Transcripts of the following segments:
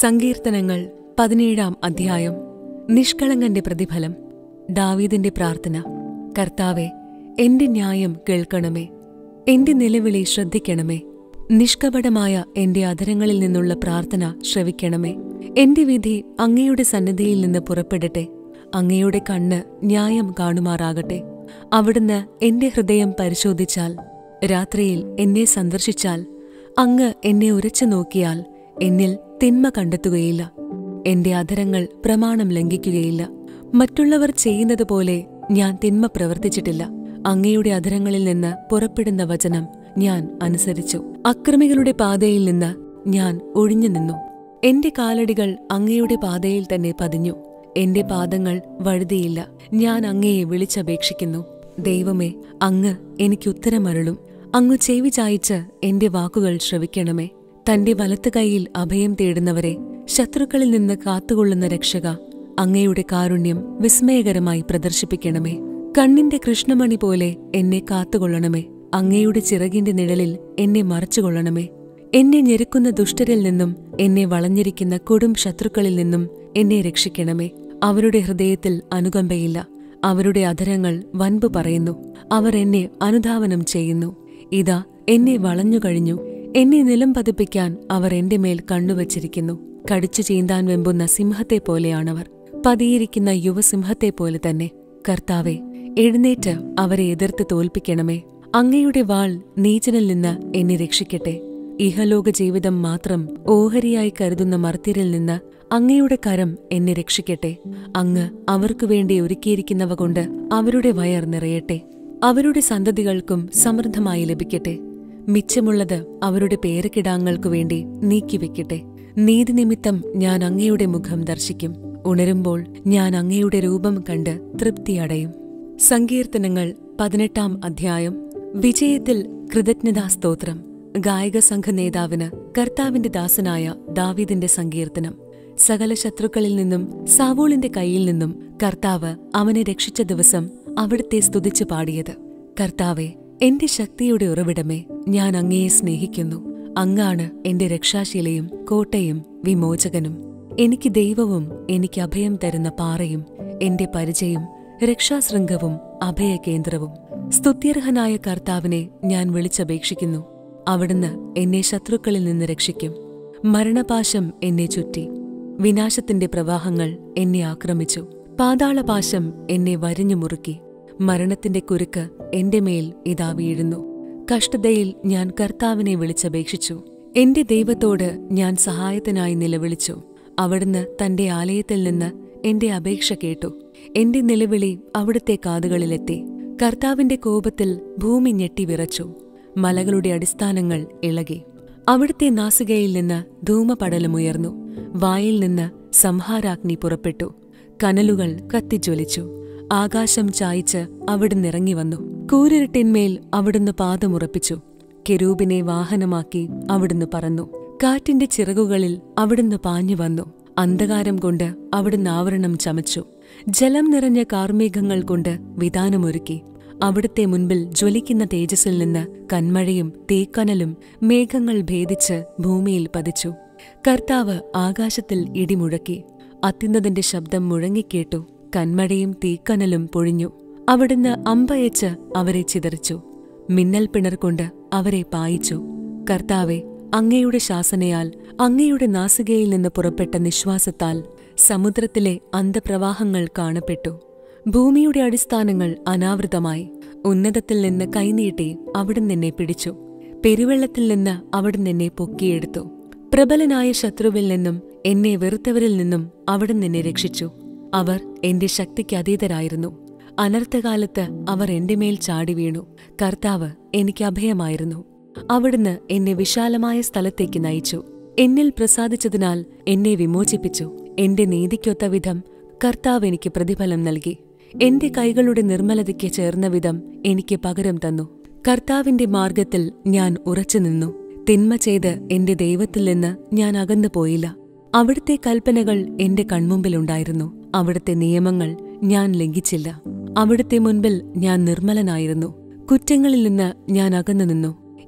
സങ്കീർത്തനങ്ങൾ പതിനേഴാം അധ്യായം നിഷ്കളങ്കന്റെ പ്രതിഫലം ദാവീദിന്റെ പ്രാർത്ഥന കർത്താവെ എന്റെ ന്യായം കേൾക്കണമേ എന്റെ നിലവിളി ശ്രദ്ധിക്കണമേ നിഷ്കപടമായ എന്റെ അധരങ്ങളിൽ നിന്നുള്ള പ്രാർത്ഥന ശ്രവിക്കണമേ എന്റെ വിധി അങ്ങയുടെ സന്നിധിയിൽ നിന്ന് പുറപ്പെടട്ടെ അങ്ങയുടെ കണ്ണ് ന്യായം കാണുമാറാകട്ടെ അവിടുന്ന് എന്റെ ഹൃദയം പരിശോധിച്ചാൽ രാത്രിയിൽ എന്നെ സന്ദർശിച്ചാൽ അങ്ങ് എന്നെ ഉരച്ചു നോക്കിയാൽ എന്നിൽ തിന്മ കണ്ടെത്തുകയില്ല എന്റെ അധരങ്ങൾ പ്രമാണം ലംഘിക്കുകയില്ല മറ്റുള്ളവർ ചെയ്യുന്നത് പോലെ ഞാൻ തിന്മ പ്രവർത്തിച്ചിട്ടില്ല അങ്ങയുടെ അധരങ്ങളിൽ നിന്ന് പുറപ്പെടുന്ന വചനം ഞാൻ അനുസരിച്ചു അക്രമികളുടെ പാതയിൽ നിന്ന് ഞാൻ ഒഴിഞ്ഞു നിന്നു എന്റെ കാലടികൾ അങ്ങയുടെ പാതയിൽ തന്നെ പതിഞ്ഞു എന്റെ പാദങ്ങൾ വഴുതിയില്ല ഞാൻ അങ്ങയെ വിളിച്ചപേക്ഷിക്കുന്നു ദൈവമേ അങ്ങ് എനിക്ക് ഉത്തരമരുളും അങ്ങ് ചെവി ചായ്ച്ച് എന്റെ വാക്കുകൾ ശ്രവിക്കണമേ തന്റെ വലത്ത് കൈയിൽ അഭയം തേടുന്നവരെ ശത്രുക്കളിൽ നിന്ന് കാത്തുകൊള്ളുന്ന രക്ഷക അങ്ങയുടെ കാരുണ്യം വിസ്മയകരമായി പ്രദർശിപ്പിക്കണമേ കണ്ണിന്റെ കൃഷ്ണമണി പോലെ എന്നെ കാത്തുകൊള്ളണമേ അങ്ങയുടെ ചിറകിന്റെ നിഴലിൽ എന്നെ മറച്ചുകൊള്ളണമേ എന്നെ ഞെരുക്കുന്ന ദുഷ്ടരിൽ നിന്നും എന്നെ വളഞ്ഞിരിക്കുന്ന കൊടും ശത്രുക്കളിൽ നിന്നും എന്നെ രക്ഷിക്കണമേ അവരുടെ ഹൃദയത്തിൽ അനുകമ്പയില്ല അവരുടെ അധരങ്ങൾ വൻപ് പറയുന്നു അവർ എന്നെ അനുധാവനം ചെയ്യുന്നു ഇതാ എന്നെ വളഞ്ഞുകഴിഞ്ഞു എന്നെ നിലം പതിപ്പിക്കാൻ അവർ എന്റെ മേൽ കണ്ണുവച്ചിരിക്കുന്നു കടിച്ചു ചീന്താൻ വെമ്പുന്ന സിംഹത്തെ പോലെയാണവർ പതിയിരിക്കുന്ന യുവസിംഹത്തെ പോലെ തന്നെ കർത്താവെ എഴുന്നേറ്റ് അവരെ എതിർത്ത് തോൽപ്പിക്കണമേ അങ്ങയുടെ വാൾ നീചനിൽ നിന്ന് എന്നെ രക്ഷിക്കട്ടെ ഇഹലോക ജീവിതം മാത്രം ഓഹരിയായി കരുതുന്ന മർത്യരിൽ നിന്ന് അങ്ങയുടെ കരം എന്നെ രക്ഷിക്കട്ടെ അങ്ങ് അവർക്കു വേണ്ടി ഒരുക്കിയിരിക്കുന്നവ കൊണ്ട് അവരുടെ വയർ നിറയട്ടെ അവരുടെ സന്തതികൾക്കും സമൃദ്ധമായി ലഭിക്കട്ടെ മിച്ചമുള്ളത് അവരുടെ പേരക്കിടാങ്ങൾക്കു വേണ്ടി നീക്കിവെക്കട്ടെ നീതി നിമിത്തം ഞാൻ അങ്ങയുടെ മുഖം ദർശിക്കും ഉണരുമ്പോൾ ഞാൻ അങ്ങയുടെ രൂപം കണ്ട് തൃപ്തിയടയും സങ്കീർത്തനങ്ങൾ പതിനെട്ടാം അധ്യായം വിജയത്തിൽ കൃതജ്ഞതാസ്തോത്രം ഗായക സംഘ നേതാവിന് കർത്താവിന്റെ ദാസനായ ദാവീദിന്റെ സങ്കീർത്തനം സകല ശത്രുക്കളിൽ നിന്നും സാവൂളിന്റെ കയ്യിൽ നിന്നും കർത്താവ് അവനെ രക്ഷിച്ച ദിവസം അവിടുത്തെ സ്തുതിച്ചു പാടിയത് കർത്താവെ എന്റെ ശക്തിയുടെ ഉറവിടമേ ഞാൻ അങ്ങയെ സ്നേഹിക്കുന്നു അങ്ങാണ് എന്റെ രക്ഷാശീലയും കോട്ടയും വിമോചകനും എനിക്ക് ദൈവവും എനിക്ക് അഭയം തരുന്ന പാറയും എന്റെ പരിചയം രക്ഷാശൃംഗവും അഭയകേന്ദ്രവും സ്തുത്യർഹനായ കർത്താവിനെ ഞാൻ വിളിച്ചപേക്ഷിക്കുന്നു അവിടുന്ന് എന്നെ ശത്രുക്കളിൽ നിന്ന് രക്ഷിക്കും മരണപാശം എന്നെ ചുറ്റി വിനാശത്തിന്റെ പ്രവാഹങ്ങൾ എന്നെ ആക്രമിച്ചു പാതാളപാശം എന്നെ വരിഞ്ഞു മുറുക്കി മരണത്തിന്റെ കുരുക്ക് എന്റെ മേൽ ഇതാ വീഴുന്നു കഷ്ടതയിൽ ഞാൻ കർത്താവിനെ വിളിച്ചപേക്ഷിച്ചു എന്റെ ദൈവത്തോട് ഞാൻ സഹായത്തിനായി നിലവിളിച്ചു അവിടുന്ന് തന്റെ ആലയത്തിൽ നിന്ന് എന്റെ അപേക്ഷ കേട്ടു എന്റെ നിലവിളി അവിടുത്തെ കാതുകളിലെത്തി കർത്താവിന്റെ കോപത്തിൽ ഭൂമി ഞെട്ടിവിറച്ചു മലകളുടെ അടിസ്ഥാനങ്ങൾ ഇളകി അവിടുത്തെ നാസികയിൽ നിന്ന് ധൂമപടലമുയർന്നു വായിൽ നിന്ന് സംഹാരാഗ്നി പുറപ്പെട്ടു കനലുകൾ കത്തിജ്വലിച്ചു ആകാശം ചായ്ച്ച് അവിടുന്ന് ഇറങ്ങി വന്നു കൂരിരുട്ടിന്മേൽ അവിടുന്ന് പാദമുറപ്പിച്ചു കെരൂബിനെ വാഹനമാക്കി അവിടുന്ന് പറന്നു കാറ്റിന്റെ ചിറകുകളിൽ അവിടുന്ന് പാഞ്ഞു വന്നു അന്ധകാരം കൊണ്ട് അവിടുന്ന് ആവരണം ചമച്ചു ജലം നിറഞ്ഞ കാർമേഘങ്ങൾ കൊണ്ട് വിധാനമൊരുക്കി അവിടുത്തെ മുൻപിൽ ജ്വലിക്കുന്ന തേജസ്സിൽ നിന്ന് കന്മഴയും തീക്കനലും മേഘങ്ങൾ ഭേദിച്ച് ഭൂമിയിൽ പതിച്ചു കർത്താവ് ആകാശത്തിൽ ഇടിമുഴക്കി അത്യുന്നതിന്റെ ശബ്ദം മുഴങ്ങിക്കേട്ടു കന്മഴയും തീക്കനലും പൊഴിഞ്ഞു അവിടുന്ന് അമ്പയച്ച് അവരെ ചിതറിച്ചു മിന്നൽ പിണർ കൊണ്ട് അവരെ പായിച്ചു കർത്താവെ അങ്ങയുടെ ശാസനയാൽ അങ്ങയുടെ നാസികയിൽ നിന്ന് പുറപ്പെട്ട നിശ്വാസത്താൽ സമുദ്രത്തിലെ അന്ധപ്രവാഹങ്ങൾ കാണപ്പെട്ടു ഭൂമിയുടെ അടിസ്ഥാനങ്ങൾ അനാവൃതമായി ഉന്നതത്തിൽ നിന്ന് കൈനീട്ടി അവിടുന്ന് എന്നെ പിടിച്ചു പെരുവെള്ളത്തിൽ നിന്ന് അവിടുന്ന് എന്നെ പൊക്കിയെടുത്തു പ്രബലനായ ശത്രുവിൽ നിന്നും എന്നെ വെറുത്തവരിൽ നിന്നും അവിടുന്ന് എന്നെ രക്ഷിച്ചു അവർ എന്റെ ശക്തിക്ക് അതീതരായിരുന്നു അനർത്ഥകാലത്ത് അവർ എന്റെ മേൽ ചാടി വീണു കർത്താവ് എനിക്ക് അഭയമായിരുന്നു അവിടുന്ന് എന്നെ വിശാലമായ സ്ഥലത്തേക്ക് നയിച്ചു എന്നിൽ പ്രസാദിച്ചതിനാൽ എന്നെ വിമോചിപ്പിച്ചു എന്റെ നീതിക്കൊത്ത വിധം കർത്താവ് എനിക്ക് പ്രതിഫലം നൽകി എന്റെ കൈകളുടെ നിർമ്മലതയ്ക്ക് ചേർന്ന വിധം എനിക്ക് പകരം തന്നു കർത്താവിന്റെ മാർഗത്തിൽ ഞാൻ ഉറച്ചുനിന്നു തിന്മ ചെയ്ത് എന്റെ ദൈവത്തിൽ നിന്ന് ഞാൻ അകന്നു പോയില്ല അവിടുത്തെ കൽപ്പനകൾ എന്റെ കൺമുമ്പിലുണ്ടായിരുന്നു അവിടുത്തെ നിയമങ്ങൾ ഞാൻ ലംഘിച്ചില്ല അവിടുത്തെ മുൻപിൽ ഞാൻ നിർമ്മലനായിരുന്നു കുറ്റങ്ങളിൽ നിന്ന് ഞാൻ അകന്നു നിന്നു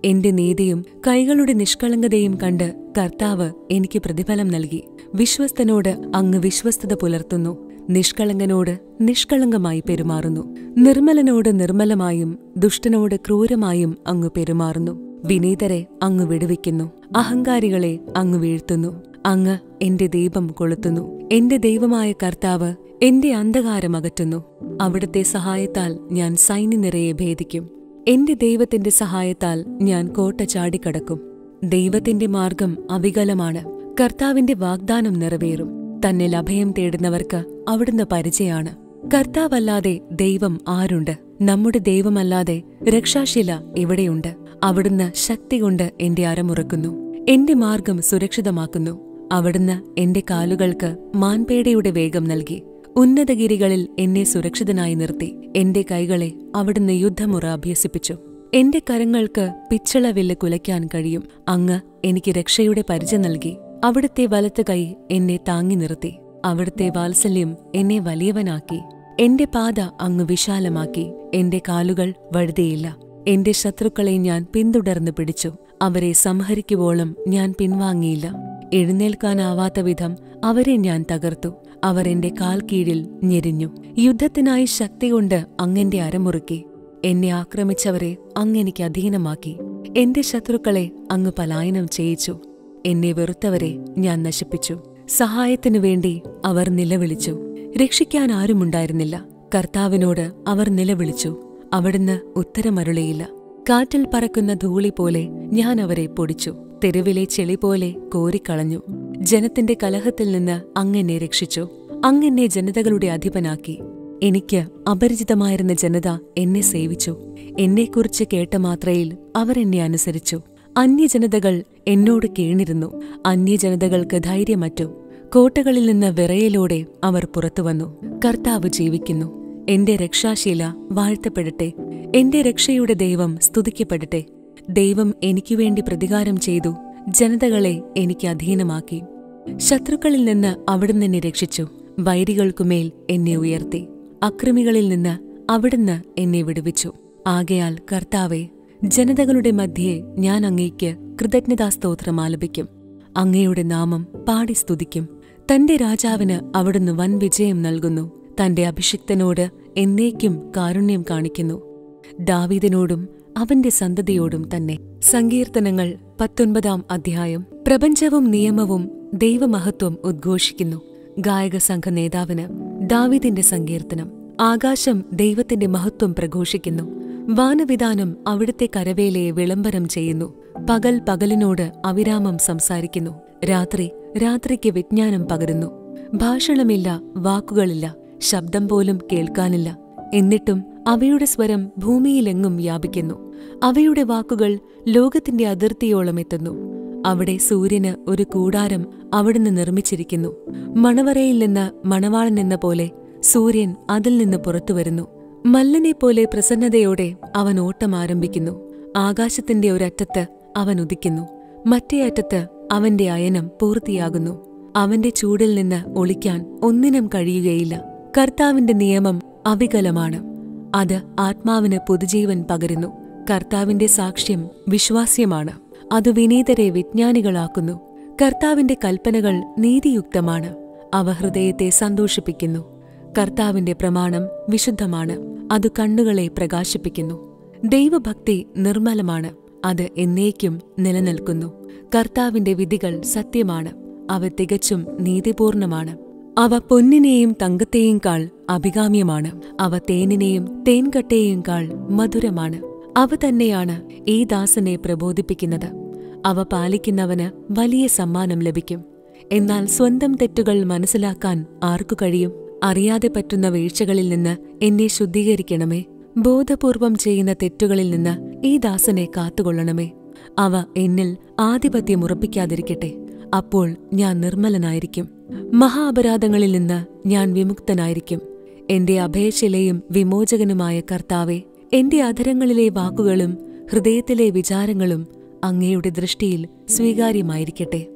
എന്റെ നീതിയും കൈകളുടെ നിഷ്കളങ്കതയും കണ്ട് കർത്താവ് എനിക്ക് പ്രതിഫലം നൽകി വിശ്വസ്തനോട് അങ്ങ് വിശ്വസ്തത പുലർത്തുന്നു നിഷ്കളങ്കനോട് നിഷ്കളങ്കമായി പെരുമാറുന്നു നിർമ്മലനോട് നിർമ്മലമായും ദുഷ്ടനോട് ക്രൂരമായും അങ്ങ് പെരുമാറുന്നു വിനീതരെ അങ്ങ് വിടുവിക്കുന്നു അഹങ്കാരികളെ അങ്ങ് വീഴ്ത്തുന്നു അങ്ങ് എന്റെ ദീപം കൊളുത്തുന്നു എന്റെ ദൈവമായ കർത്താവ് എന്റെ അന്ധകാരം അകറ്റുന്നു അവിടുത്തെ സഹായത്താൽ ഞാൻ സൈന്യനിരയെ ഭേദിക്കും എന്റെ ദൈവത്തിന്റെ സഹായത്താൽ ഞാൻ കോട്ട ചാടിക്കടക്കും ദൈവത്തിന്റെ മാർഗം അവികലമാണ് കർത്താവിന്റെ വാഗ്ദാനം നിറവേറും തന്നിൽ അഭയം തേടുന്നവർക്ക് അവിടുന്ന് പരിചയാണ് കർത്താവല്ലാതെ ദൈവം ആരുണ്ട് നമ്മുടെ ദൈവമല്ലാതെ രക്ഷാശില എവിടെയുണ്ട് അവിടുന്ന് ശക്തി കൊണ്ട് എന്റെ അരമുറക്കുന്നു എന്റെ മാർഗം സുരക്ഷിതമാക്കുന്നു അവിടുന്ന് എന്റെ കാലുകൾക്ക് മാൻപേടയുടെ വേഗം നൽകി ഉന്നതഗിരികളിൽ എന്നെ സുരക്ഷിതനായി നിർത്തി എന്റെ കൈകളെ അവിടുന്ന് യുദ്ധമുറ അഭ്യസിപ്പിച്ചു എന്റെ കരങ്ങൾക്ക് പിച്ചളവില്ല് കുലയ്ക്കാൻ കഴിയും അങ്ങ് എനിക്ക് രക്ഷയുടെ പരിചയ നൽകി അവിടുത്തെ വലത്ത് കൈ എന്നെ താങ്ങി നിർത്തി അവിടുത്തെ വാത്സല്യം എന്നെ വലിയവനാക്കി എന്റെ പാത അങ്ങ് വിശാലമാക്കി എന്റെ കാലുകൾ വഴുതിയില്ല എന്റെ ശത്രുക്കളെ ഞാൻ പിന്തുടർന്ന് പിടിച്ചു അവരെ സംഹരിക്കുവോളം ഞാൻ പിൻവാങ്ങിയില്ല എഴുന്നേൽക്കാനാവാത്ത വിധം അവരെ ഞാൻ തകർത്തു അവർ എന്റെ കാൽ കീഴിൽ ഞെരിഞ്ഞു യുദ്ധത്തിനായി ശക്തി കൊണ്ട് അങ്ങെന്റെ അരമുറുക്കി എന്നെ ആക്രമിച്ചവരെ അങ്ങെനിക്ക് അധീനമാക്കി എന്റെ ശത്രുക്കളെ അങ്ങ് പലായനം ചെയ്യിച്ചു എന്നെ വെറുത്തവരെ ഞാൻ നശിപ്പിച്ചു സഹായത്തിനു വേണ്ടി അവർ നിലവിളിച്ചു രക്ഷിക്കാൻ ആരുമുണ്ടായിരുന്നില്ല കർത്താവിനോട് അവർ നിലവിളിച്ചു അവിടുന്ന് ഉത്തരമരുളിയില്ല കാറ്റിൽ പറക്കുന്ന ധൂളി പോലെ ഞാൻ അവരെ പൊടിച്ചു തെരുവിലെ ചെളി പോലെ കോരിക്കളഞ്ഞു ജനത്തിന്റെ കലഹത്തിൽ നിന്ന് അങ്ങെന്നെ രക്ഷിച്ചു അങ്ങെന്നെ ജനതകളുടെ അധിപനാക്കി എനിക്ക് അപരിചിതമായിരുന്ന ജനത എന്നെ സേവിച്ചു എന്നെക്കുറിച്ച് കേട്ട മാത്രയിൽ അവർ എന്നെ അനുസരിച്ചു അന്യജനതകൾ എന്നോട് കീണിരുന്നു അന്യജനതകൾക്ക് ധൈര്യമറ്റു കോട്ടകളിൽ നിന്ന് വിറയലോടെ അവർ പുറത്തുവന്നു കർത്താവ് ജീവിക്കുന്നു എന്റെ രക്ഷാശീല വാഴ്ത്തപ്പെടട്ടെ എന്റെ രക്ഷയുടെ ദൈവം സ്തുതിക്കപ്പെടട്ടെ ദൈവം എനിക്കുവേണ്ടി പ്രതികാരം ചെയ്തു ജനതകളെ എനിക്ക് അധീനമാക്കി ശത്രുക്കളിൽ നിന്ന് അവിടുന്ന് എന്നെ രക്ഷിച്ചു വൈരികൾക്കുമേൽ എന്നെ ഉയർത്തി അക്രമികളിൽ നിന്ന് അവിടുന്ന് എന്നെ വിടുവിച്ചു ആകയാൽ കർത്താവെ ജനതകളുടെ മധ്യേ ഞാൻ അങ്ങേക്ക് കൃതജ്ഞതാസ്തോത്രം ആലപിക്കും അങ്ങയുടെ നാമം പാടി സ്തുതിക്കും തന്റെ രാജാവിന് അവിടുന്ന് വൻ വിജയം നൽകുന്നു തന്റെ അഭിഷിക്തനോട് എന്നേക്കും കാരുണ്യം കാണിക്കുന്നു ദാവീദിനോടും അവന്റെ സന്തതിയോടും തന്നെ സങ്കീർത്തനങ്ങൾ പത്തൊൻപതാം അധ്യായം പ്രപഞ്ചവും നിയമവും ദൈവമഹത്വം ഉദ്ഘോഷിക്കുന്നു ഗായക സംഘ നേതാവിന് ദാവീദിന്റെ സങ്കീർത്തനം ആകാശം ദൈവത്തിന്റെ മഹത്വം പ്രഘോഷിക്കുന്നു വാനവിധാനം അവിടുത്തെ കരവേലയെ വിളംബരം ചെയ്യുന്നു പകൽ പകലിനോട് അവിരാമം സംസാരിക്കുന്നു രാത്രി രാത്രിക്ക് വിജ്ഞാനം പകരുന്നു ഭാഷണമില്ല വാക്കുകളില്ല ശബ്ദം പോലും കേൾക്കാനില്ല എന്നിട്ടും അവയുടെ സ്വരം ഭൂമിയിലെങ്ങും വ്യാപിക്കുന്നു അവയുടെ വാക്കുകൾ ലോകത്തിന്റെ അതിർത്തിയോളം എത്തുന്നു അവിടെ സൂര്യന് ഒരു കൂടാരം അവിടുന്ന് നിർമ്മിച്ചിരിക്കുന്നു മണവറയിൽ നിന്ന് മണവാളൻ എന്ന പോലെ സൂര്യൻ അതിൽ നിന്ന് പുറത്തുവരുന്നു മല്ലനെപ്പോലെ പ്രസന്നതയോടെ അവൻ ഓട്ടം ആരംഭിക്കുന്നു ആകാശത്തിന്റെ ഒരറ്റത്ത് അവൻ ഉദിക്കുന്നു മറ്റേ അറ്റത്ത് അവന്റെ അയനം പൂർത്തിയാകുന്നു അവന്റെ ചൂടിൽ നിന്ന് ഒളിക്കാൻ ഒന്നിനും കഴിയുകയില്ല കർത്താവിന്റെ നിയമം അവികലമാണ് അത് ആത്മാവിന് പുതുജീവൻ പകരുന്നു കർത്താവിന്റെ സാക്ഷ്യം വിശ്വാസ്യമാണ് അത് വിനീതരെ വിജ്ഞാനികളാക്കുന്നു കർത്താവിന്റെ കൽപ്പനകൾ നീതിയുക്തമാണ് അവ ഹൃദയത്തെ സന്തോഷിപ്പിക്കുന്നു കർത്താവിന്റെ പ്രമാണം വിശുദ്ധമാണ് അത് കണ്ണുകളെ പ്രകാശിപ്പിക്കുന്നു ദൈവഭക്തി നിർമ്മലമാണ് അത് എന്നേക്കും നിലനിൽക്കുന്നു കർത്താവിന്റെ വിധികൾ സത്യമാണ് അവ തികച്ചും നീതിപൂർണമാണ് അവ പൊന്നിനെയും തങ്കത്തെയും കാൾ അഭികാമ്യമാണ് അവ തേനിനെയും തേൻകട്ടയെയും കാൾ മധുരമാണ് അവ തന്നെയാണ് ഈ ദാസനെ പ്രബോധിപ്പിക്കുന്നത് അവ പാലിക്കുന്നവന് വലിയ സമ്മാനം ലഭിക്കും എന്നാൽ സ്വന്തം തെറ്റുകൾ മനസ്സിലാക്കാൻ ആർക്കു കഴിയും അറിയാതെ പറ്റുന്ന വീഴ്ചകളിൽ നിന്ന് എന്നെ ശുദ്ധീകരിക്കണമേ ബോധപൂർവം ചെയ്യുന്ന തെറ്റുകളിൽ നിന്ന് ഈ ദാസനെ കാത്തുകൊള്ളണമേ അവ എന്നിൽ ആധിപത്യം ഉറപ്പിക്കാതിരിക്കട്ടെ അപ്പോൾ ഞാൻ നിർമ്മലനായിരിക്കും മഹാപരാധങ്ങളിൽ നിന്ന് ഞാൻ വിമുക്തനായിരിക്കും എന്റെ അഭയശിലയും വിമോചകനുമായ കർത്താവെ എന്റെ അധരങ്ങളിലെ വാക്കുകളും ഹൃദയത്തിലെ വിചാരങ്ങളും അങ്ങയുടെ ദൃഷ്ടിയിൽ സ്വീകാര്യമായിരിക്കട്ടെ